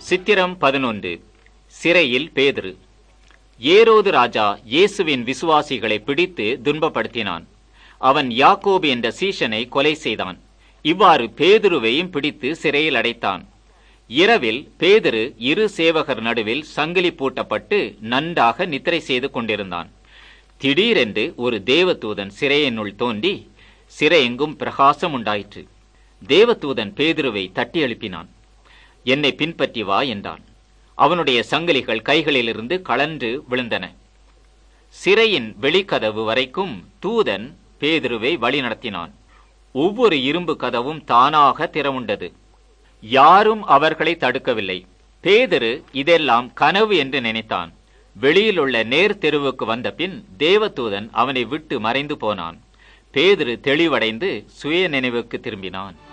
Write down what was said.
சித்திரம் பதினொன்று சிறையில் பேதுரு ஏரோது ராஜா இயேசுவின் விசுவாசிகளை பிடித்து துன்பப்படுத்தினான் அவன் யாக்கோபு என்ற சீஷனை கொலை செய்தான் இவ்வாறு பேதுருவையும் பிடித்து சிறையில் அடைத்தான் இரவில் பேதுரு இரு சேவகர் நடுவில் சங்கிலி பூட்டப்பட்டு நன்றாக நித்திரை செய்து கொண்டிருந்தான் திடீரென்று ஒரு தேவதூதன் சிறையினுள் தோன்றி சிறையெங்கும் பிரகாசம் உண்டாயிற்று தேவதூதன் பேதுருவை தட்டி எழுப்பினான் என்னை பின்பற்றி வா என்றான் அவனுடைய சங்கிலிகள் கைகளிலிருந்து கலன்று விழுந்தன சிறையின் வெளிக்கதவு வரைக்கும் தூதன் பேதுருவை வழிநடத்தினான் ஒவ்வொரு இரும்பு கதவும் தானாக திறவுண்டது யாரும் அவர்களை தடுக்கவில்லை பேதுரு இதெல்லாம் கனவு என்று நினைத்தான் வெளியில் உள்ள நேர் தெருவுக்கு வந்த பின் தேவதூதன் அவனை விட்டு மறைந்து போனான் பேதுரு தெளிவடைந்து சுய நினைவுக்கு திரும்பினான்